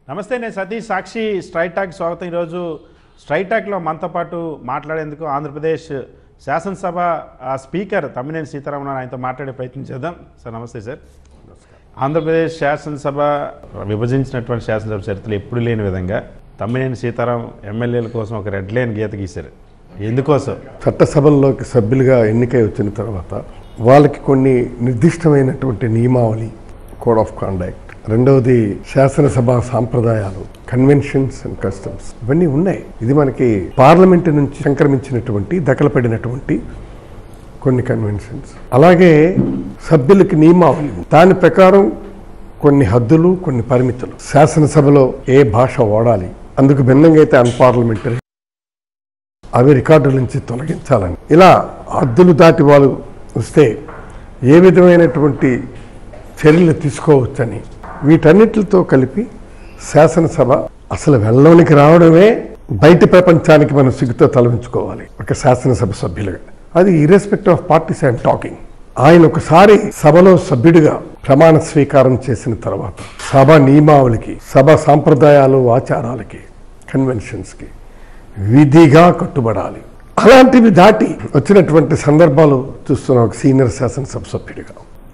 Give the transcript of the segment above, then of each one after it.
నమస్తే నేను సతీష్ సాక్షి straight talk స్వాగతం ఈరోజు స్ట్రైట్ టాక్లో మనతో పాటు మాట్లాడేందుకు ఆంధ్రప్రదేశ్ శాసనసభ ఆ, స్పీకర్ తమ్మినేని సీతారామన్ ఆయనతో మాట్లాడే ప్రయత్నం చేద్దాం సార్ నమస్తే సార్ ఆంధ్రప్రదేశ్ శాసనసభ విభజించినటువంటి శాసనసభ చరిత్రలో ఎప్పుడు లేని విధంగా తమ్మినేని సీతారాం ఎమ్మెల్యేల కోసం ఒక రెడ్ లైన్ గీత గీశారు ఎందుకోసం చట్టసభల్లోకి సభ్యులుగా ఎన్నికై వచ్చిన తర్వాత వాళ్ళకి కొన్ని నిర్దిష్టమైనటువంటి నియమావళి కోడ్ ఆఫ్ కాండక్ట్ రెండవది శాసనసభ సాంప్రదాయాలు కన్వెన్షన్స్ అండ్ కస్టమ్స్ ఇవన్నీ ఉన్నాయి ఇది మనకి పార్లమెంట్ నుంచి సంక్రమించినటువంటి దఖలపడినటువంటి కొన్ని కన్వెన్షన్స్ అలాగే సభ్యులకి నియమావళి దాని ప్రకారం కొన్ని హద్దులు కొన్ని పరిమితులు శాసనసభలో ఏ భాష వాడాలి అందుకు భిన్నంగా అయితే అన్పార్లమెంటరీ అవి రికార్డుల నుంచి తొలగించాలని ఇలా హద్దులు దాటి వాళ్ళు వస్తే ఏ విధమైనటువంటి చర్యలు తీసుకోవచ్చని వీటన్నిటితో కలిపి శాసనసభ అసలు వెళ్ళలోనికి రావడమే బయటి ప్రపంచానికి మనం సిగ్గుతో తలవించుకోవాలి ఒక శాసనసభ సభ్యులుగా అది irrespective of parties I'm talking ఆయన ఒకసారి సభలో సభ్యుడిగా ప్రమాణ స్వీకారం చేసిన తర్వాత సభ నియమావళికి సభ సాంప్రదాయాలు ఆచారాలకి కన్వెన్షన్స్కి విధిగా కట్టుబడాలి అలాంటివి దాటి వచ్చినటువంటి సందర్భాలు చూస్తున్న ఒక సీనియర్ శాసనసభ సభ్యుడిగా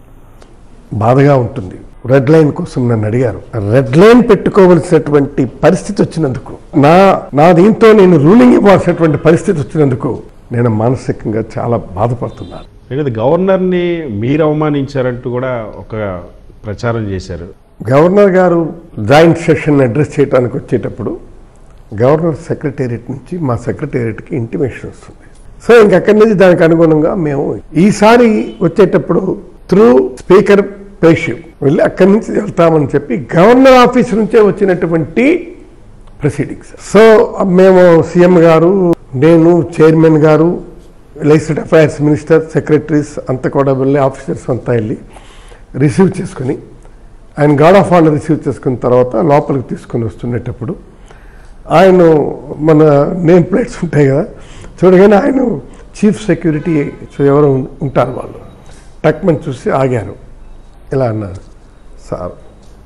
బాధగా ఉంటుంది రెడ్ లైన్ కోసం నన్ను అడిగారు రెడ్ లైన్ పెట్టుకోవలసినటువంటి పరిస్థితి వచ్చినందుకు నా నా దీంతో నేను రూలింగ్ ఇవ్వాల్సినటువంటి పరిస్థితి వచ్చినందుకు నేను మానసికంగా చాలా బాధపడుతున్నాను లేదా గవర్నర్ని మీరు అవమానించారంటూ కూడా ఒక ప్రచారం చేశారు గవర్నర్ గారు జాయింట్ సెషన్ అడ్రస్ చేయడానికి వచ్చేటప్పుడు గవర్నర్ సెక్రటేరియట్ నుంచి మా సెక్రటేరియట్కి ఇంటిమేషన్ వస్తుంది సో ఇంకక్కడి నుంచి దానికి అనుగుణంగా మేము ఈసారి వచ్చేటప్పుడు త్రూ స్పీకర్ పేషివ్ వెళ్ళి అక్కడి నుంచి వెళ్తామని చెప్పి గవర్నర్ ఆఫీస్ నుంచే వచ్చినటువంటి ప్రొసీడింగ్స్ సో మేము సీఎం గారు నేను చైర్మన్ గారు లైసెడ్ అఫైర్స్ మినిస్టర్ సెక్రటరీస్ అంతా కూడా వెళ్ళి ఆఫీసర్స్ అంతా వెళ్ళి రిసీవ్ చేసుకుని ఆయన గార్డ్ ఆఫ్ ఆనర్ రిసీవ్ చేసుకున్న తర్వాత లోపలికి తీసుకొని వస్తున్నప్పుడు ఆయన మన నేమ్ ప్లేట్స్ ఉంటాయి కదా చూడగానే ఆయన చీఫ్ సెక్యూరిటీ ఎవరు ఉంటారు వాళ్ళు టక్మని చూసి ఆగారు ఇలా అన్నారు సార్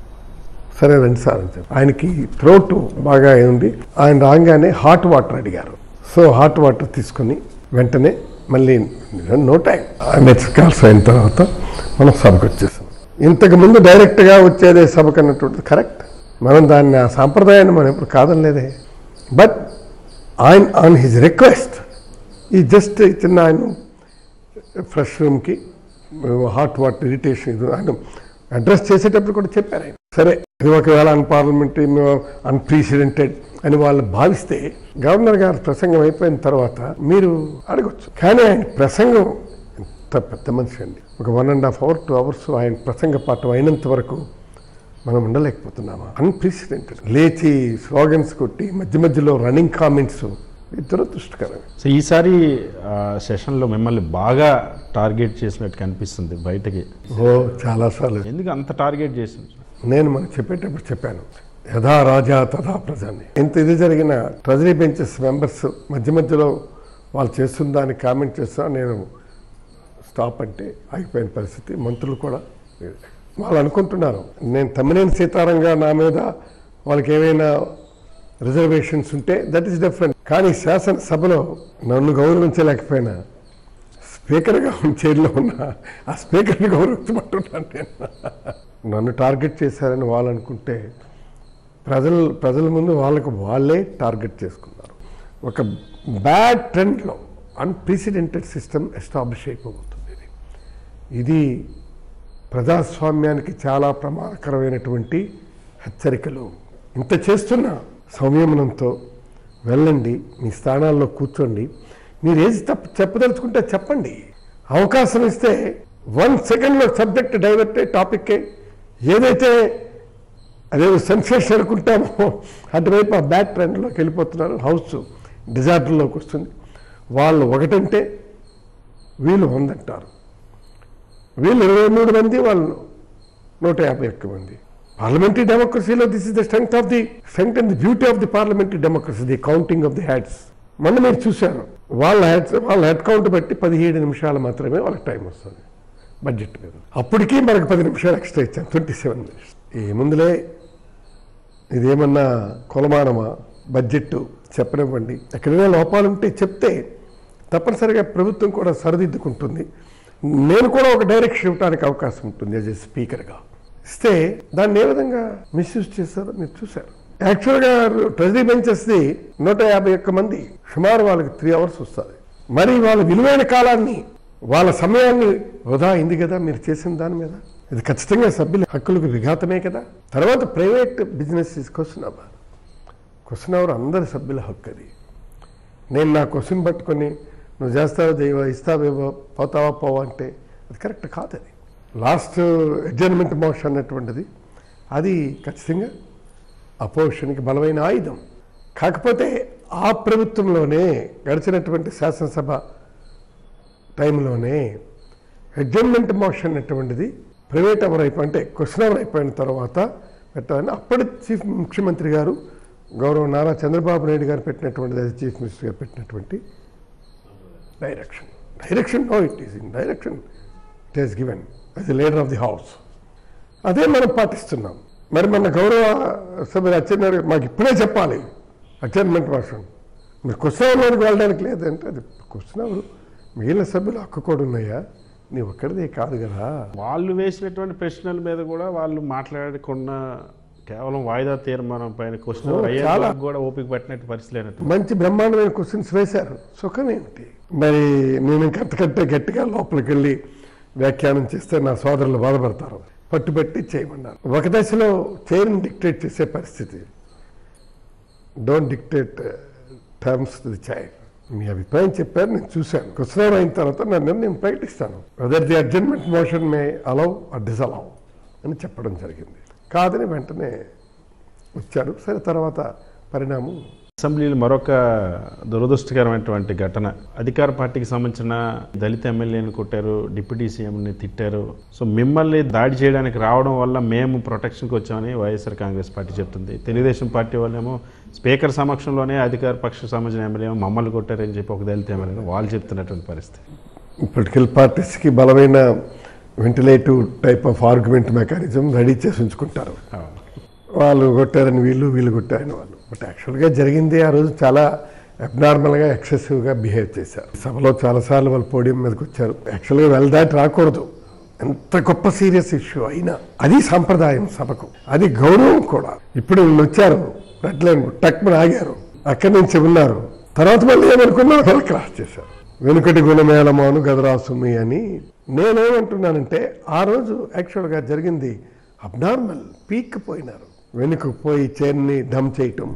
సరే రండి సార్ అని చెప్పి ఆయనకి థ్రోట్ బాగా ఉంది ఆయన రాగానే హాట్ వాటర్ అడిగారు సో హాట్ వాటర్ తీసుకొని వెంటనే మళ్ళీ నో టైం నెక్స్ట్ కాల్స్ అయిన తర్వాత మనం సభకు వచ్చేసాం ఇంతకు ముందు డైరెక్ట్గా వచ్చేదే సభకు అన్నటువంటిది కరెక్ట్ మనం దాన్ని ఆ సాంప్రదాయాన్ని మనం ఎప్పుడు కాదనలేదే బట్ ఆయన ఆన్ హిజ్ రిక్వెస్ట్ ఈ జస్ట్ చిన్న ఆయన ఫ్రెష్ రూమ్కి హాట్ వాటర్ ఇరిటేషన్ ఇది ఆయన అడ్రస్ చేసేటప్పుడు కూడా చెప్పారు ఆయన సరే ఇది ఒకవేళ అన్పార్లమెంటరీ అన్ప్రీసిడెంటెడ్ అని వాళ్ళు భావిస్తే గవర్నర్ గారు ప్రసంగం అయిపోయిన తర్వాత మీరు అడగొచ్చు కానీ ఆయన ప్రసంగం ఎంత పెద్ద మనిషి అండి ఒక one and half hour two hours ఆయన ప్రసంగ పాఠం అయినంత వరకు మనం ఉండలేకపోతున్నామా అన్ప్రీసిడెంటెడ్ లేచి స్లోగన్స్ కొట్టి మధ్య మధ్యలో రన్నింగ్ కామెంట్స్ దురదృష్టకరం సో ఈసారి ఆ, సెషన్లో మిమ్మల్ని బాగా టార్గెట్ చేసినట్టు కనిపిస్తుంది బయటకి ఓ చాలాసార్లు ఎందుకు అంత టార్గెట్ చేసింది నేను మనకు చెప్పేటప్పుడు చెప్పాను యథా రాజా తథా ప్రజాని ఎంత ఇది జరిగిన ట్రెజరీ బెంచెస్ మెంబర్స్ మధ్య మధ్యలో వాళ్ళు చేస్తున్న దానికి కామెంట్ చేస్తున్నా నేను స్టాప్ అంటే ఆగిపోయిన పరిస్థితి మంత్రులు కూడా వాళ్ళు అనుకుంటున్నారు నేను తమ్మినేని సీతారంగా నా మీద వాళ్ళకి ఏమైనా రిజర్వేషన్స్ ఉంటే దట్ ఈస్ డిఫరెంట్ కానీ శాసనసభలో నన్ను గౌరవించలేకపోయినా స్పీకర్గా ఉన్న చైర్లో ఉన్న ఆ స్పీకర్ని గౌరవించమంటున్నాను నేను నన్ను టార్గెట్ చేశారని వాళ్ళు అనుకుంటే ప్రజలు ప్రజల ముందు వాళ్ళకు వాళ్ళే టార్గెట్ చేసుకున్నారు ఒక బ్యాడ్ ట్రెండ్లో అన్ప్రెసిడెంటెడ్ సిస్టమ్ ఎస్టాబ్లిష్ అయిపోతుంది ఇది ఇది ప్రజాస్వామ్యానికి చాలా ప్రమాదకరమైనటువంటి హెచ్చరికలు ఇంత చేస్తున్న సంయమనంతో వెళ్ళండి మీ స్థానాల్లో కూర్చోండి మీరు ఏది తప్పు చెప్పదలుచుకుంటే చెప్పండి అవకాశం ఇస్తే వన్ సెకండ్లో సబ్జెక్ట్ డైవర్ట్ టాపిక్కే ఏదైతే అదే సెన్సేషన్ అనుకుంటామో అటువైపు ఆ బ్యాక్ ట్రెండ్లోకి వెళ్ళిపోతున్నారు హౌస్ డిజార్డర్లోకి వస్తుంది వాళ్ళు ఒకటంటే వీళ్ళు వందంటారు వీళ్ళు ఇరవై మూడు మంది వాళ్ళు నూట యాభై ఒక్క మంది పార్లమెంటరీ డెమోక్రసీలో this is the strength of the strength and the beauty of the parliamentary democracy the counting of the heads మొన్న మీరు చూశారు వాళ్ళ హెడ్ వాళ్ళ హెడ్ కౌంట్ బట్టి పదిహేడు నిమిషాలు మాత్రమే వాళ్ళకి టైం వస్తుంది బడ్జెట్ మీద అప్పటికీ మనకు పది నిమిషాలు ఎక్స్ట్రా ఇచ్చాం ట్వంటీ సెవెన్ మినిట్స్ ఏముందులే ఇదేమన్నా కొలమానమా బడ్జెట్ చెప్పనివ్వండి ఎక్కడైనా లోపాలు ఉంటే చెప్తే తప్పనిసరిగా ప్రభుత్వం కూడా సరిదిద్దుకుంటుంది నేను కూడా ఒక డైరెక్షన్ ఇవ్వడానికి అవకాశం ఉంటుంది యాజ్ ఎ స్పీకర్గా ఇస్తే దాన్ని ఏ విధంగా మిస్యూజ్ చేస్తారో మీరు చూశారు యాక్చువల్గా ట్రెజరీ బెంచెస్ది నూట యాభై ఒక్క మంది సుమారు వాళ్ళకి త్రీ అవర్స్ వస్తుంది మరి వాళ్ళ విలువైన కాలాన్ని వాళ్ళ సమయాన్ని వృధా అయింది కదా మీరు చేసిన దాని మీద ఇది ఖచ్చితంగా సభ్యుల హక్కులకు విఘాతమే కదా తర్వాత private business is question hour question hour అందరి సభ్యుల హక్కు అది నేను నా క్వశ్చన్ పట్టుకొని నువ్వు చేస్తావా చేయవా ఇస్తావేవో పోతావా పోవా అంటే అది కరెక్ట్ కాదు అది లాస్ట్ అడ్జర్మెంట్ మోషన్ అన్నటువంటిది అది ఖచ్చితంగా అపోజిషన్కి బలమైన ఆయుధం కాకపోతే ఆ ప్రభుత్వంలోనే గడిచినటువంటి శాసనసభ టైంలోనే అడ్జర్మెంట్ మోషన్ అన్నటువంటిది ప్రైవేట్ అవర్ అయిపోయి అంటే క్వశ్చన్ అవర్ అయిపోయిన తర్వాత పెట్టాలని అప్పటి చీఫ్ ముఖ్యమంత్రి గారు గౌరవ నారా చంద్రబాబు నాయుడు గారు పెట్టినటువంటిది అది చీఫ్ మినిస్టర్ గారు పెట్టినటువంటి direction direction no it is in direction it is given as a leader of the house అదే మనం పాటిస్తున్నాం మరి మన గౌరవ సభ్యులు అచ్చెన్నారు మాకు ఇప్పుడే చెప్పాలి అడ్జర్మెంట్ మోషన్ మీరు క్వశ్చన్ అవర్లోకి వెళ్ళడానికి లేదంటే అది క్వశ్చన్ అవర్ మిగిలిన సభ్యులు హక్కు కూడా ఉన్నాయా నీ ఒక్కడిదే కాదు కదా వాళ్ళు వేసినటువంటి ప్రశ్నల మీద కూడా వాళ్ళు మాట్లాడకుండా కేవలం వాయిదా తీర్మానం పైన క్వశ్చన్ ఓ, అయ్యే చాలా. వరకు కూడా ఓపిక పట్టినట్టు పరిస్థితి లేనట్టు మంచి బ్రహ్మాండమైన క్వశ్చన్స్ వేశారు సుఖం ఏమిటి మరి నేను ఇంకంతకంటే గట్టిగా లోపలికి వెళ్ళి వ్యాఖ్యానం చేస్తే నా సోదరులు బాధపడతారు పట్టుబట్టి చేయమన్నారు ఒక దశలో చైర్ని డిక్టేట్ చేసే పరిస్థితి don't dictate terms to the chair మీ అభిప్రాయం చెప్పారు నేను చూశాను క్వశ్చన్ అయిన తర్వాత నా నిర్ణయం ప్రకటిస్తాను whether the adjournment motion may allow or disallow అని చెప్పడం జరిగింది కాదని వెంటనే వచ్చారు సరే తర్వాత పరిణామం అసెంబ్లీలో మరొక దురదృష్టకరమైనటువంటి ఘటన అధికార పార్టీకి సంబంధించిన దళిత ఎమ్మెల్యేని కొట్టారు డిప్యూటీ సీఎంని తిట్టారు సో మిమ్మల్ని దాడి చేయడానికి రావడం వల్ల మేము ప్రొటెక్షన్కి వచ్చామని వైఎస్ఆర్ కాంగ్రెస్ పార్టీ చెప్తుంది తెలుగుదేశం పార్టీ వాళ్ళేమో స్పీకర్ సమక్షంలోనే అధికార పక్షకు సంబంధించిన ఎమ్మెల్యే మమ్మల్ని కొట్టారని చెప్పి ఒక దళిత ఎమ్మెల్యే వాళ్ళు చెప్తున్నటువంటి పరిస్థితి పొలిటికల్ పార్టీస్కి బలమైన ventilative type of argument mechanism ready చేసి ఉంచుకుంటారు అవును. వాళ్ళు కొట్టారని వీళ్ళు వీళ్ళు కొట్టారని వాళ్ళు బట్ యాక్చువల్గా జరిగింది ఆ రోజు చాలా అబ్నార్మల్గా ఎక్సెసివ్గా బిహేవ్ చేశారు సభలో చాలాసార్లు వాళ్ళు పోడియం మీదకి వచ్చారు యాక్చువల్గా వెళ్ళదాటి రాకూడదు ఎంత గొప్ప సీరియస్ ఇష్యూ అయినా అది సాంప్రదాయం సభకు అది గౌరవం కూడా ఇప్పుడు వీళ్ళు వచ్చారు రెడ్ లైన్ టక్మని ఆగారు అక్కడి నుంచి ఉన్నారు తర్వాత మళ్ళీ ఏమనుకున్నారు వాళ్ళు క్రాస్ చేశారు వెనుకటి గుణమేళమోను గదరాసుమి అని నేనేమంటున్నానంటే ఆ రోజు యాక్చువల్గా జరిగింది అబ్నార్మల్ పీక్ పోయినారు వెనుకకు పోయి చైర్ని డమ్ చేయటం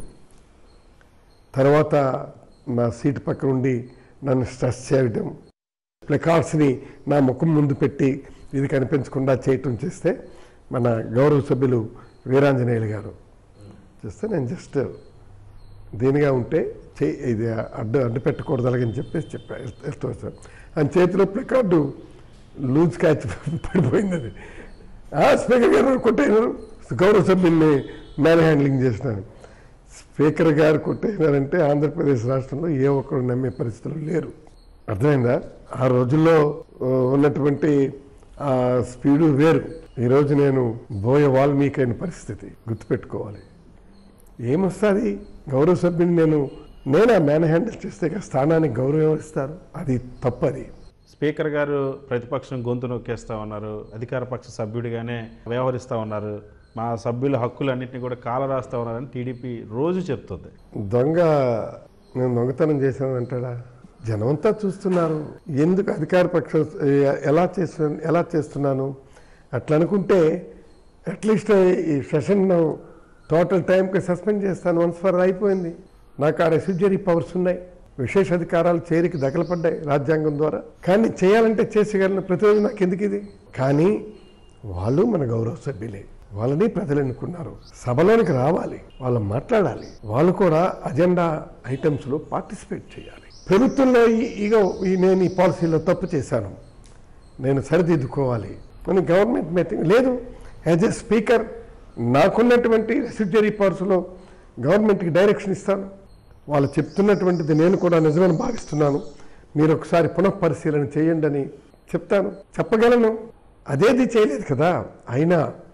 తర్వాత నా సీట్ పక్కన ఉండి నన్ను స్ట్రెస్ చేయడం ప్లకార్డ్స్ని నా ముఖం ముందు పెట్టి ఇది కనిపించకుండా చేయటం చేస్తే మన గౌరవ సభ్యులు వీరాంజనేయులు గారు చేస్తే నేను జస్ట్ దీనిగా ఉంటే చేయి ఇది అడ్డు అడ్డు పెట్టకూడదు అలాగని చెప్పేసి చెప్పా వెళ్తూ వచ్చాను ఆయన చేతిలో ప్లకార్డు లూజ్ క్యాచ్ పడిపోయింది అది ఆ, స్పీకర్ గారు కొట్టేనారు గౌరవ సభ్యుల్ని మ్యాన్ హ్యాండ్లింగ్ చేసినాను స్పీకర్ గారు కొట్టేసినారంటే ఆంధ్రప్రదేశ్ రాష్ట్రంలో ఏ ఒక్కరు నమ్మే పరిస్థితులు లేరు అర్థమైందా ఆ రోజుల్లో ఆ, ఉన్నటువంటి ఆ స్పీడు వేరు ఈరోజు నేను బోయ వాల్మీకి అయిన పరిస్థితి గుర్తుపెట్టుకోవాలి ఏమొస్తుంది గౌరవ సభ్యుని నేను నేను ఆ మ్యాన్ హ్యాండిల్ చేస్తే ఇక స్థానానికి గౌరవం ఇస్తారు అది తప్పది స్పీకర్ గారు ప్రతిపక్షం గొంతు నొక్కేస్తా ఉన్నారు అధికార పక్ష సభ్యుడిగానే వ్యవహరిస్తూ ఉన్నారు మా సభ్యుల హక్కులన్నింటినీ కూడా కాల రాస్తా ఉన్నారని టీడీపీ రోజు చెప్తుంది దొంగ నేను దొంగతనం చేశాను అంటాడా జనమంతా చూస్తున్నారు ఎందుకు అధికార పక్షం ఎ- ఎలా చేస్తు ఎలా చేస్తున్నాను అట్లా అనుకుంటే అట్లీస్ట్ ఈ సెషన్ టోటల్ టైంకి సస్పెండ్ చేస్తాను వన్స్ ఫర్ అయిపోయింది నాకు ఆ రెసిడ్యూరీ పవర్స్ ఉన్నాయి విశేష అధికారాలు చేరికి దగలపడ్డాయి రాజ్యాంగం ద్వారా కానీ చేయాలంటే చేసేయగలను ప్రతిరోజు నాకు ఎందుకు ఇది కానీ వాళ్ళు మన గౌరవ సభ్యులే వాళ్ళని ప్రజలు ఎన్నుకున్నారు సభలోనికి రావాలి వాళ్ళు మాట్లాడాలి వాళ్ళు కూడా అజెండా ఐటమ్స్లో పార్టిసిపేట్ చేయాలి ప్రభుత్వంలో ఈ- ఇగో ఈ నేను ఈ పాలసీలో తప్పు చేశాను నేను సరిదిద్దుకోవాలి అని గవర్నమెంట్ మీటింగ్ లేదు యాజ్ ఎ స్పీకర్ నాకున్నటువంటి రెసిడ్యూరీ పవర్స్లో గవర్నమెంట్కి డైరెక్షన్ ఇస్తాను వాళ్ళు చెప్తున్నటువంటిది నేను కూడా నిజమని భావిస్తున్నాను మీరు ఒకసారి పునఃపరిశీలన చేయండి అని చెప్తాను చెప్పగలను అదేది చేయలేదు కదా అయినా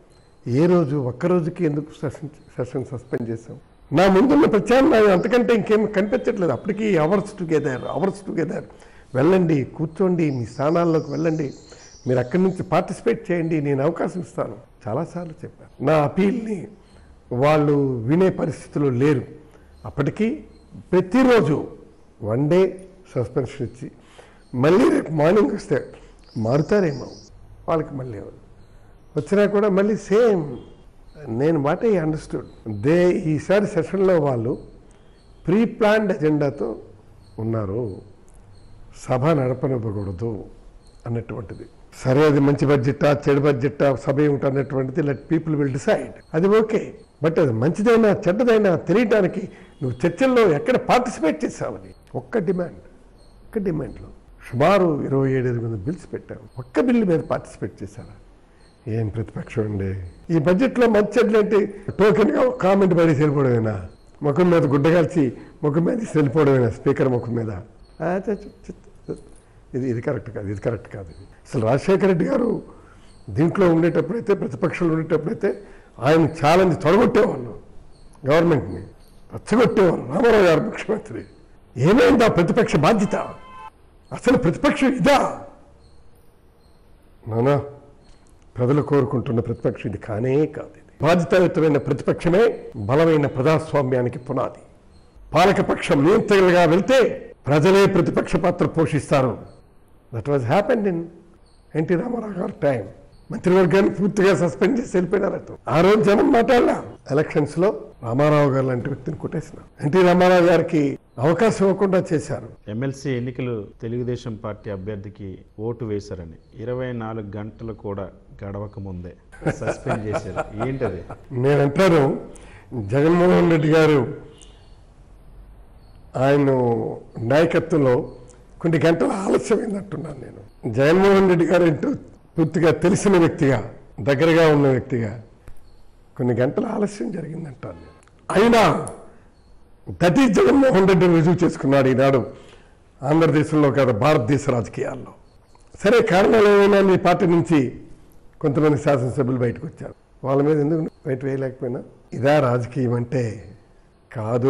ఏ రోజు ఒక్క రోజుకి ఎందుకు సెషన్ సెషన్ సస్పెండ్ చేసాం నా ముందున్న ప్రత్యామ్నాయం అంతకంటే ఇంకేం కనిపించట్లేదు అప్పటికి అవర్స్ టుగెదర్ అవర్స్ టుగెదర్ వెళ్ళండి కూర్చోండి మీ స్థానాల్లోకి వెళ్ళండి మీరు అక్కడి నుంచి పార్టిసిపేట్ చేయండి నేను అవకాశం ఇస్తాను చాలాసార్లు చెప్పాను నా అపీల్ని వాళ్ళు వినే పరిస్థితిలో లేరు అప్పటికి ప్రతిరోజు వన్ డే సస్పెన్షన్ ఇచ్చి మళ్ళీ రేపు మార్నింగ్ వస్తే మారుతారేమో వాళ్ళకి మళ్ళీ వచ్చినా కూడా మళ్ళీ సేమ్ నేను మాట అండర్స్టూడ్ దే ఈసారి సెషన్లో వాళ్ళు ప్రీ ప్లాన్డ్ ఎజెండాతో ఉన్నారు సభ నడపనివ్వకూడదు అన్నటువంటిది సరే అది మంచి బడ్జెట్టా చెడు బడ్జెట్టా సభ ఏమిటి అన్నటువంటిది లెట్ పీపుల్ విల్ డిసైడ్ అది ఓకే బట్ అది మంచిదైనా చెడ్డదైనా తెలియడానికి నువ్వు చర్చల్లో ఎక్కడ పార్టిసిపేట్ చేసావని ఒక్క డిమాండ్ ఒక్క డిమాండ్లో సుమారు ఇరవై ఏడు ఎనిమిది బిల్స్ పెట్టాం ఒక్క బిల్లు మీద పార్టిసిపేట్ చేశారా ఏం ప్రతిపక్షం అండి ఈ బడ్జెట్లో మంచి చెడ్లంటే టోకెన్గా ఒక కామెంట్ పడి వెళ్ళిపోవడమేనా ముఖం మీద గుడ్డగాల్చి ముఖం మీద తీసి వెళ్ళిపోవడమేనా స్పీకర్ ముఖం మీద ఆ, చ, చ, చ, చ. ఇది ఇది కరెక్ట్ కాదు ఇది కరెక్ట్ కాదు ఇది అసలు రాజశేఖర రెడ్డి గారు దీంట్లో ఉండేటప్పుడైతే ప్రతిపక్షంలో ఉండేటప్పుడైతే ఆయన ఛాలెంజ్ తొడగొట్టేవాళ్ళు గవర్నమెంట్ని రచ్చగొట్టేవాళ్ళు రామారావు గారు ముఖ్యమంత్రి ఏమైంది ఆ ప్రతిపక్ష బాధ్యత అసలు ప్రతిపక్షం ఇదా నానా ప్రజలు కోరుకుంటున్న ప్రతిపక్షం ఇది కానే కాదు ఇది బాధ్యతాయుతమైన ప్రతిపక్షమే బలమైన ప్రజాస్వామ్యానికి పునాది పాలకపక్షం నియంత్రణగా వెళ్తే ప్రజలే ప్రతిపక్ష పాత్ర పోషిస్తారు that was happened in NT Ramarao గారి టైం మంత్రివర్గాన్ని పూర్తిగా సస్పెండ్ చేసి వెళ్ళిపోయినారట ఆ రోజు జనం మాట్లాడలా ఎలక్షన్స్ లో రామారావు గారు లాంటి వ్యక్తిని కొట్టేసిన ఎన్టీ రామారావు గారికి అవకాశం ఇవ్వకుండా చేశారు ఎమ్మెల్సీ ఎన్నికలు తెలుగుదేశం పార్టీ అభ్యర్థికి ఓటు వేశారని ఇరవై నాలుగు గంటలు కూడా గడవక ముందే సస్పెండ్ చేశారు ఏంటది నేను అంటాను జగన్మోహన్ రెడ్డి గారు ఆయన నాయకత్వంలో కొన్ని గంటల ఆలస్యమైందంటున్నాను నేను జగన్మోహన్ రెడ్డి గారు ఏంటో పూర్తిగా తెలిసిన వ్యక్తిగా దగ్గరగా ఉన్న వ్యక్తిగా కొన్ని గంటల ఆలస్యం జరిగిందంటాను నేను అయినా దట్ ఈజ్ జగన్మోహన్ రెడ్డిని రుజువు చేసుకున్నాడు ఈనాడు ఆంధ్రదేశంలో కాదు భారతదేశ రాజకీయాల్లో సరే కారణాలు ఏమైనా మీ పార్టీ నుంచి కొంతమంది శాసనసభ్యులు బయటకు వచ్చారు వాళ్ళ మీద ఎందుకు బయట వేయలేకపోయినా ఇదా రాజకీయం అంటే కాదు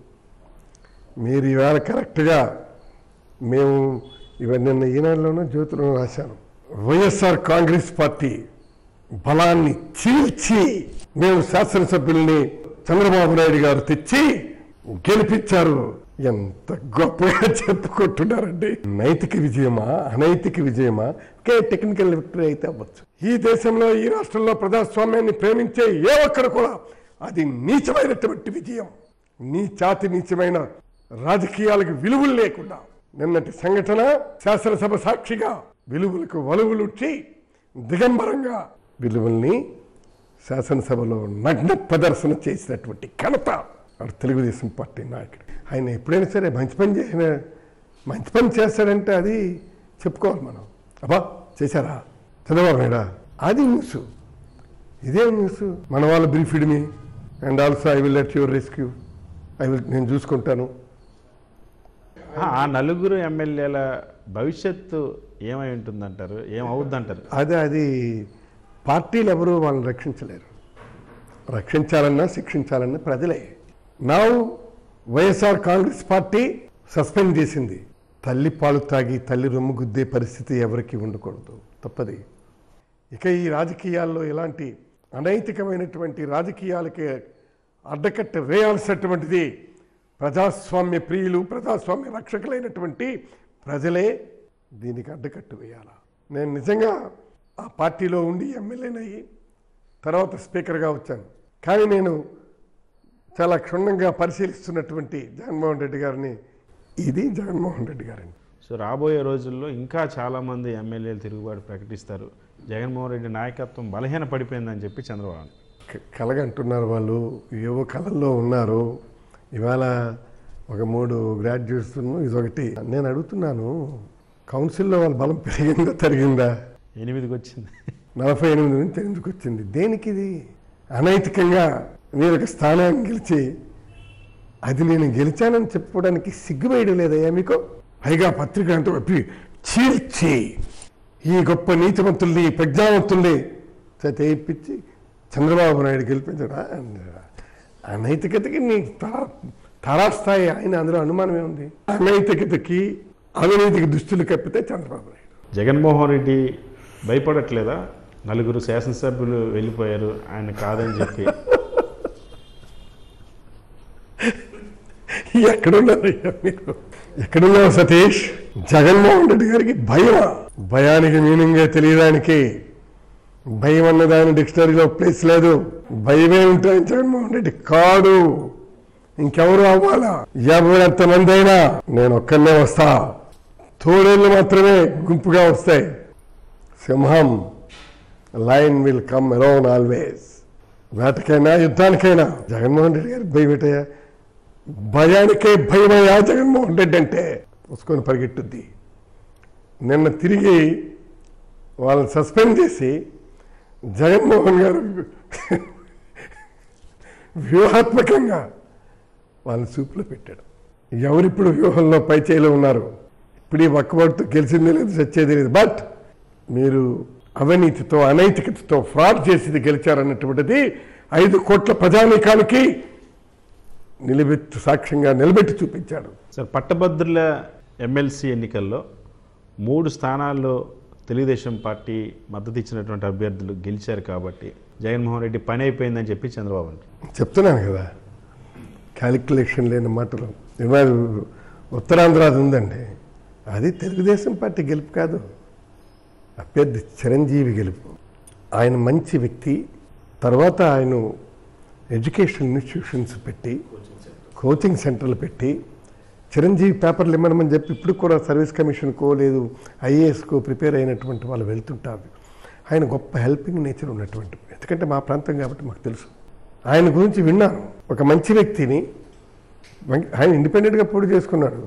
మీరు ఇవాళ కరెక్ట్గా మేము ఇవన్నీ నిన్న ఈనాడులోనూ జ్యోతిలో రాశాను వైఎస్ఆర్ కాంగ్రెస్ పార్టీ బలాన్ని చీల్చి మేము శాసనసభ్యుల్ని చంద్రబాబు నాయుడు గారు తెచ్చి గెలిపించారు ఎంత గొప్పగా చెప్పుకుంటున్నారండి నైతిక విజయమా అనైతిక విజయమా ఒకే టెక్నికల్ విక్టరీ అయితే అవ్వచ్చు ఈ దేశంలో ఈ రాష్ట్రంలో ప్రజాస్వామ్యాన్ని ప్రేమించే ఏ ఒక్కరు కూడా అది నీచమైనటువంటి విజయం నీ చాతి నీచమైన రాజకీయాలకు విలువలు లేకుండా నిన్నటి సంఘటన శాసనసభ సాక్షిగా విలువలకు వలువలుచ్చి దిగంబరంగా విలువల్ని శాసనసభలో నగ్న ప్రదర్శన చేసినటువంటి ఘనత వాడు తెలుగుదేశం పార్టీ నాయకుడు ఆయన ఎప్పుడైనా సరే మంచి పని చేసిన మంచి పని చేస్తాడంటే అది చెప్పుకోవాలి మనం అబ్బా చేశారా చంద్రబాబు నాయుడా అది న్యూస్ ఇదే న్యూస్ మన వాళ్ళు briefed me and also I will let your rescue I will నేను చూసుకుంటాను ఆ ఆ నలుగురు ఎమ్మెల్యేల భవిష్యత్తు ఏమై ఉంటుందంటారు ఏమవుద్దంటారు అదే అది పార్టీలు ఎవరు వాళ్ళని రక్షించలేరు రక్షించాలన్నా శిక్షించాలన్నా ప్రజలే నా వైఎస్ఆర్ కాంగ్రెస్ పార్టీ సస్పెండ్ చేసింది తల్లి పాలు తాగి తల్లి రొమ్ము గుద్దే పరిస్థితి ఎవరికి ఉండకూడదు తప్పది ఇక ఈ రాజకీయాల్లో ఎలాంటి అనైతికమైనటువంటి రాజకీయాలకి అడ్డకట్ట వేయాల్సినటువంటిది ప్రజాస్వామ్య ప్రియులు ప్రజాస్వామ్య రక్షకులైనటువంటి ప్రజలే దీనికి అడ్డకట్టు వేయాలా నేను నిజంగా ఆ పార్టీలో ఉండి ఎమ్మెల్యేనయ్యి తర్వాత స్పీకర్గా వచ్చాను కానీ నేను చాలా క్షుణ్ణంగా పరిశీలిస్తున్నటువంటి జగన్మోహన్ రెడ్డి గారిని ఇది జగన్మోహన్ రెడ్డి గారిని సో రాబోయే రోజుల్లో ఇంకా చాలామంది ఎమ్మెల్యేలు తిరుగుబాటు ప్రకటిస్తారు జగన్మోహన్ రెడ్డి నాయకత్వం బలహీన పడిపోయిందని చెప్పి చంద్రబాబు క- కలగంటున్నారు వాళ్ళు ఏవో కళల్లో ఉన్నారు ఇవాళ ఒక మూడు గ్రాడ్యుయేట్స్ ఇదొకటి నేను అడుగుతున్నాను కౌన్సిల్లో వాళ్ళ బలం పెరిగిందా తరిగిందా ఎనిమిదికి వచ్చింది నలభై ఎనిమిది నుంచి ఎందుకు వచ్చింది దేనికి ఇది అనైతికంగా నేను ఒక స్థానాన్ని గెలిచి అది నేను గెలిచానని చెప్పుకోవడానికి సిగ్గువేయడం లేదయ్యా మీకు పైగా పత్రిక అంతా చెప్పి చీల్చి ఈ గొప్ప నీతివంతుల్ని ప్రజ్ఞావంతుల్ని చేత ఇప్పించి చంద్రబాబు నాయుడు గెలిపించడా అనైతికతకి నీ తరా తరాస్థాయి ఆయన అందులో అనుమానం ఏముంది అనైతికతకి అవినీతికి దుస్తులు కప్పితే చంద్రబాబు నాయుడు జగన్మోహన్ రెడ్డి భయపడట్లేదా నలుగురు శాసనసభ్యులు వెళ్ళిపోయారు ఆయన కాదని చెప్పి ఎక్కడున్నారయ్యా మీరు ఎక్కడున్నావు సతీష్ జగన్మోహన్ రెడ్డి గారికి భయం భయానికి మీనింగే తెలియడానికి భయం అన్న దాని డిక్షనరీలో ప్లేస్ లేదు భయమే ఉంటుంది జగన్మోహన్ రెడ్డి కాడు ఇంకెవరు అవ్వాలా ఎవరు మంది అయినా నేను ఒక్కనే వస్తా తోడేళ్ళు మాత్రమే గుంపుగా వస్తాయి సింహం lion will come around always వేటకైనా యుద్ధానికైనా జగన్మోహన్ రెడ్డి గారికి భయపెట్టయ్యా భయానికే భయమయ్యా జగన్మోహన్ రెడ్డి అంటే పుసుకొని పరిగెట్టుద్ది నిన్న తిరిగి వాళ్ళని సస్పెండ్ చేసి జగన్మోహన్ గారు వ్యూహాత్మకంగా వాళ్ళని చూపులో పెట్టాడు ఎవరిప్పుడు వ్యూహంలో పై చేయిలో ఉన్నారు ఇప్పుడు ఈ ఒక్కబడితో గెలిచింది లేదు చచ్చేది లేదు బట్ మీరు అవినీతితో అనైతికతతో ఫ్రాడ్ చేసింది గెలిచారన్నటువంటిది ఐదు కోట్ల ప్రజానీకానికి నిలబెట్టి సాక్ష్యంగా నిలబెట్టి చూపించాడు సార్ పట్టభద్రుల ఎమ్మెల్సీ ఎన్నికల్లో మూడు స్థానాల్లో తెలుగుదేశం పార్టీ మద్దతు ఇచ్చినటువంటి అభ్యర్థులు గెలిచారు కాబట్టి జగన్మోహన్ రెడ్డి పని అయిపోయిందని చెప్పి చంద్రబాబు అంటారు చెప్తున్నాను కదా క్యాలిక్యులేషన్ లేని మాటలు ఇవాళ ఉత్తరాంధ్రాది ఉందండి అది తెలుగుదేశం పార్టీ గెలుపు కాదు అభ్యర్థి చిరంజీవి గెలుపు ఆయన మంచి వ్యక్తి తర్వాత ఆయన ఎడ్యుకేషన్ ఇన్స్టిట్యూషన్స్ పెట్టి కోచింగ్ సెంటర్లు పెట్టి చిరంజీవి పేపర్లు ఇమ్మనమని చెప్పి ఇప్పుడు కూడా సర్వీస్ కమిషన్కో లేదు ఐఏఎస్కో ప్రిపేర్ అయినటువంటి వాళ్ళు వెళ్తుంటారు ఆయన గొప్ప హెల్పింగ్ నేచర్ ఉన్నటువంటి ఎందుకంటే మా ప్రాంతం కాబట్టి మాకు తెలుసు ఆయన గురించి విన్నాను ఒక మంచి వ్యక్తిని మం- ఆయన ఇండిపెండెంట్గా పోటీ చేసుకున్నాడు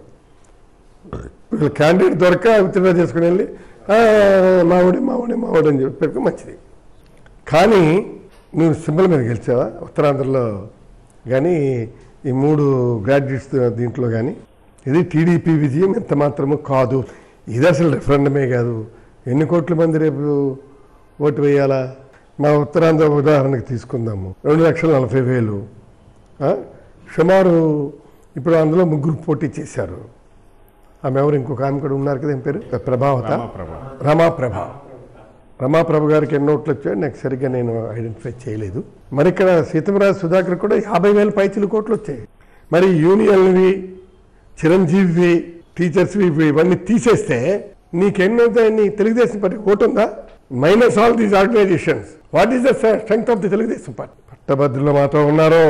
వీళ్ళ క్యాండిడేట్ దొరక విత్డ్రా చేసుకుని వెళ్ళి "ఆ, మావాడే మావాడే మావాడే అని చెప్పి మంచిది కానీ నువ్వు సింబల్ మీద గెలిచావా ఉత్తరాంధ్రలో కానీ ఈ మూడు గ్రాడ్యుయేట్స్ దీంట్లో కానీ ఇది టీడీపీ విజయం ఎంత మాత్రము కాదు ఇది అసలు రెఫరెండమే కాదు ఎన్ని కోట్ల మంది రేపు ఓటు వేయాలా మా ఉత్తరాంధ్ర ఉదాహరణకు తీసుకుందాము రెండు లక్షల నలభై వేలు ఆ? సుమారు ఇప్పుడు అందులో ముగ్గురు పోటీ చేశారు ఆమె ఎవరు ఇంకొక ఆమె కూడా ఉన్నారు కదా ఏం పేరు ప్రభావత రామాప్రభ రమాప్రభ రమాప్రభ గారికి ఎన్ని ఓట్లు వచ్చాయో నాకు సరిగ్గా నేను ఐడెంటిఫై చేయలేదు మరి ఇక్కడ సీతమరాజు సుధాకర్ కూడా యాభై వేల పైచిలు కోట్లు వచ్చాయి మరి యూనియన్వి చిరంజీవి టీచర్స్వి ఇవి ఇవన్నీ తీసేస్తే నీకెన్నవుతాయి నీ తెలుగుదేశం పార్టీ ఓటు ఉందా minus all these organisations what is the strength of the Telugu Desam party పట్టభద్రులు మాతో ఉన్నారు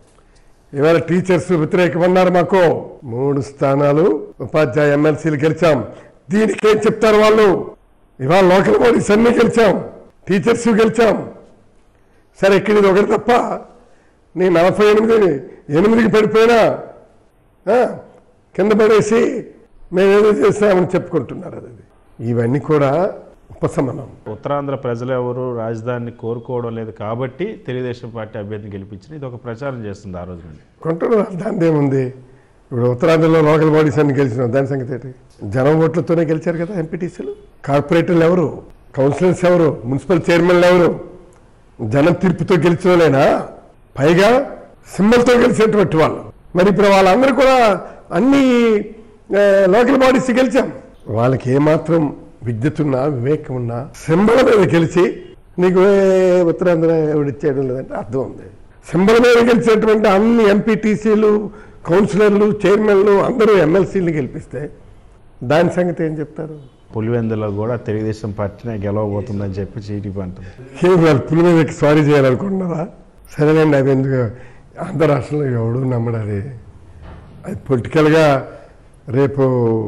ఇవాళ టీచర్స్ వ్యతిరేకమన్నారు మాకు మూడు స్థానాలు ఉపాధ్యాయ ఎమ్మెల్సీలు గెలిచాం దీనికి ఏం చెప్తారు వాళ్ళు ఇవాళ లోకల్ బాడీస్ అన్ని గెలిచాం టీచర్స్ గెలిచాం సరే ఇక్కడ ఇది ఒకటి తప్ప నేను నలభై ఎనిమిది ఎనిమిదికి పడిపోయినా ఆ, కింద పడేసి మేము ఏదో చేస్తామని చెప్పుకుంటున్నారు అది ఇవన్నీ కూడా ఉపశమనం ఉత్తరాంధ్ర ప్రజలు ఎవరు రాజధానిని కోరుకోవడం లేదు కాబట్టి తెలుగుదేశం పార్టీ అభ్యర్థిని గెలిపించిన ఇది ఒక ప్రచారం చేస్తుంది ఆ రోజు నుండి కొంటాడు దాని ఏముంది ఇప్పుడు ఉత్తరాంధ్రలో లోకల్ బాడీస్ అన్ని గెలిచినాం దాని సంగతి ఏంటి జనం ఓట్లతోనే గెలిచారు కదా ఎంపీటీసీలు కార్పొరేటర్లు ఎవరు కౌన్సిలర్స్ ఎవరు మున్సిపల్ చైర్మన్లు ఎవరు జనం తీర్పుతో గెలిచిన వాళ్ళేనా పైగా సింబల్తో గెలిచేటువంటి వాళ్ళు మరి ఇప్పుడు వాళ్ళందరూ కూడా అన్ని ఆ, లోకల్ బాడీస్ గెలిచాం వాళ్ళకి ఏమాత్రం విద్యుత్ ఉన్నా వివేకం ఉన్నా సింబల్ మీద గెలిచి నీకు ఏ ఉత్తరాంధ్ర ఎవడిచ్చేయడం లేదంటే అర్థం ఉంది సింబల్ మీద గెలిచేటువంటి అన్ని ఎంపీటీసీలు కౌన్సిలర్లు చైర్మన్లు అందరూ ఎమ్మెల్సీలు గెలిపిస్తే దాని సంగతి ఏం చెప్తారు పులివెందులో కూడా తెలుగుదేశం పార్టీనే గెలవబోతుందని చెప్పి టీడీపీ అంటుంది ఏం వాళ్ళు పులి మీదకి స్వారీ చేయాలనుకుంటున్నారా సరేనండి అవి ఎందుకు ఆంధ్ర రాష్ట్రంలో ఎవడు నమ్మడు అది అది పొలిటికల్గా రేపు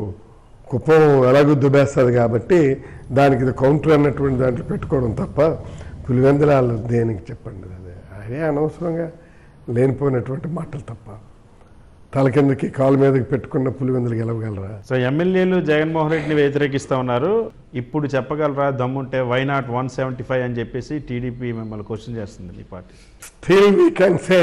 కుప్పం ఎలాగో దుబ్బేస్తుంది కాబట్టి దానికి ఇది కౌంటర్ అన్నటువంటి దాంట్లో పెట్టుకోవడం తప్ప పులివెందులాలు దేనికి చెప్పండి అది అదే అనవసరంగా లేనిపోయినటువంటి మాటలు తప్ప తల కిందకి కాలు మీదకి పెట్టుకున్న పులివెందులు గెలవగలరా సో ఎమ్మెల్యేలు జగన్మోహన్ రెడ్డిని వ్యతిరేకిస్తా ఉన్నారు ఇప్పుడు చెప్పగలరా దమ్ముంటే why not one seventy five అని చెప్పేసి టీడీపీ మిమ్మల్ని క్వశ్చన్ చేస్తుంది మీ party still we can say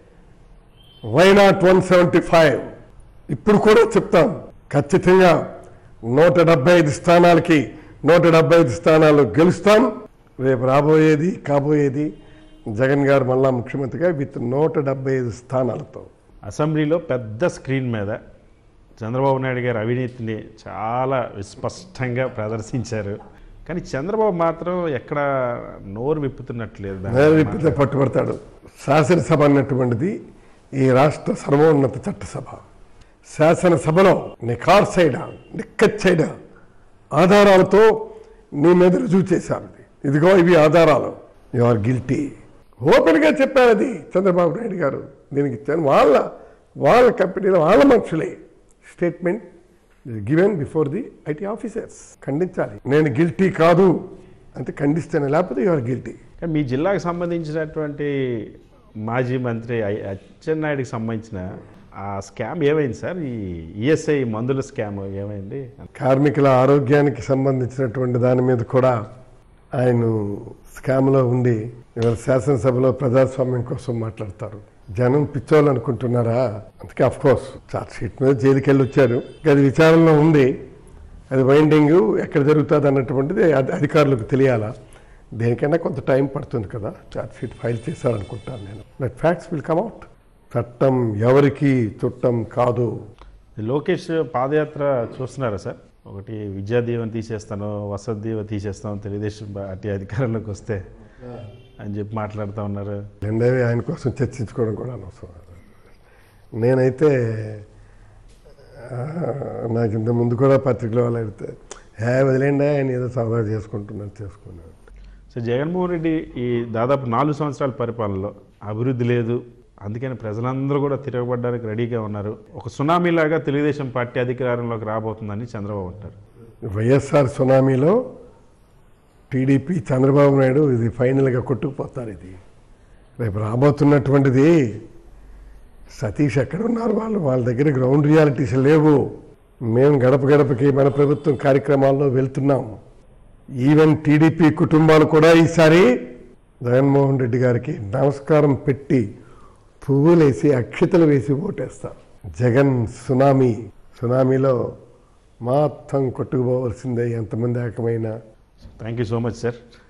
why not one seventy five ఇప్పుడు కూడా చెప్తాం ఖచ్చితంగా నూట డెబ్బై ఐదు స్థానాలకి నూట డెబ్బై ఐదు స్థానాలు గెలుస్తాం రేపు రాబోయేది కాబోయేది జగన్ గారు మళ్ళా ముఖ్యమంత్రిగా విత్ నూట డెబ్బై ఐదు స్థానాలతో అసెంబ్లీలో పెద్ద స్క్రీన్ మీద చంద్రబాబు నాయుడు గారి అవినీతిని చాలా స్పష్టంగా ప్రదర్శించారు కానీ చంద్రబాబు మాత్రం ఎక్కడ నోరు విప్పుతున్నట్లేదు దాని నేల విప్పితే పట్టుబడతాడు శాసనసభ అన్నటువంటిది ఈ రాష్ట్ర సర్వోన్నత చట్టసభ శాసనసభలో నిఖార్సైడ నిక్కచ్చైడ ఆధారాలతో నీ మీద రుజువు చేశారు ఇది. ఇదిగో ఇవి ఆధారాలు యు ఆర్ గిల్టీ ఓపెన్గా చెప్పారు అది చంద్రబాబు నాయుడు గారు దీనికి ఇచ్చాను వాళ్ళ వాళ్ళ కంపెనీలో వాళ్ళ మనుషులే statement given before the IT officers ఖండించాలి నేను గిల్టీ కాదు అంటే ఖండిస్తాను లేకపోతే యు ఆర్ గిల్టీ కానీ మీ జిల్లాకు సంబంధించినటువంటి మాజీ మంత్రి ఐ- అచ్చెన్నాయుడికి సంబంధించిన ఆ స్కామ్ ఏమైంది సార్ ఈ ఈఎస్ఐ మందుల స్కామ్ ఏమైంది కార్మికుల ఆరోగ్యానికి సంబంధించినటువంటి దాని మీద కూడా ఆయన స్కామ్లో ఉండి ఇవాళ శాసనసభలో ప్రజాస్వామ్యం కోసం మాట్లాడతారు జనం పిచ్చోళ్ళు అనుకుంటున్నారా అందుకే అఫ్ కోర్స్ చార్జ్ షీట్ మీద జైలుకి వెళ్ళి వచ్చారు ఇంకా అది విచారణలో ఉంది అది వైండింగ్ ఎక్కడ జరుగుతుంది అన్నటువంటిది అధి- అధికారులకు తెలియాలా దేనికైనా కొంత టైం పడుతుంది కదా చార్జ్ షీట్ ఫైల్ చేశారనుకుంటాను నేను but facts will come out చట్టం ఎవరికి చుట్టం కాదు లోకేష్ పాదయాత్ర చూస్తున్నారా సార్ ఒకటి విద్యా దీవెన తీసేస్తాను వసతి దీవెన తీసేస్తాను తెలుగుదేశం పార్టీ అధికారంలోకి వస్తే అని చెప్పి మాట్లాడుతూ ఉన్నారు రెండేవి ఆయన కోసం చర్చించుకోవడం కూడా అనవసరం నేనైతే ఆ, నాకు ఇంత ముందు కూడా పత్రికలో వాళ్ళు అడిగితే హే వదిలేండి ఆయన ఏదో సరదా చేసుకుంటున్నాను చేసుకున్నాను సో జగన్మోహన్ రెడ్డి ఈ దాదాపు నాలుగు సంవత్సరాల పరిపాలనలో అభివృద్ధి లేదు అందుకని ప్రజలందరూ కూడా తిరగబడడానికి రెడీగా ఉన్నారు ఒక సునామీలాగా తెలుగుదేశం పార్టీ అధికారంలోకి రాబోతుందని చంద్రబాబు అంటారు వైఎస్ఆర్ సునామీలో టీడీపీ చంద్రబాబు నాయుడు ఇది ఫైనల్గా కొట్టుకుపోతారు ఇది రేపు రాబోతున్నటువంటిది సతీష్ ఎక్కడ ఉన్నారు వాళ్ళు వాళ్ళ దగ్గర గ్రౌండ్ రియాలిటీస్ లేవు మేము గడప గడపకి మన ప్రభుత్వం కార్యక్రమాల్లో వెళ్తున్నాం ఈవెన్ టీడీపీ కుటుంబాలు కూడా ఈసారి జగన్మోహన్ రెడ్డి గారికి నమస్కారం పెట్టి పువ్వులేసి అక్షతలు వేసి ఓటేస్తారు జగన్ సునామీ సునామీలో మొత్తం కొట్టుకుపోవలసిందే ఎంతమంది ఏకమైనా thank you so much sir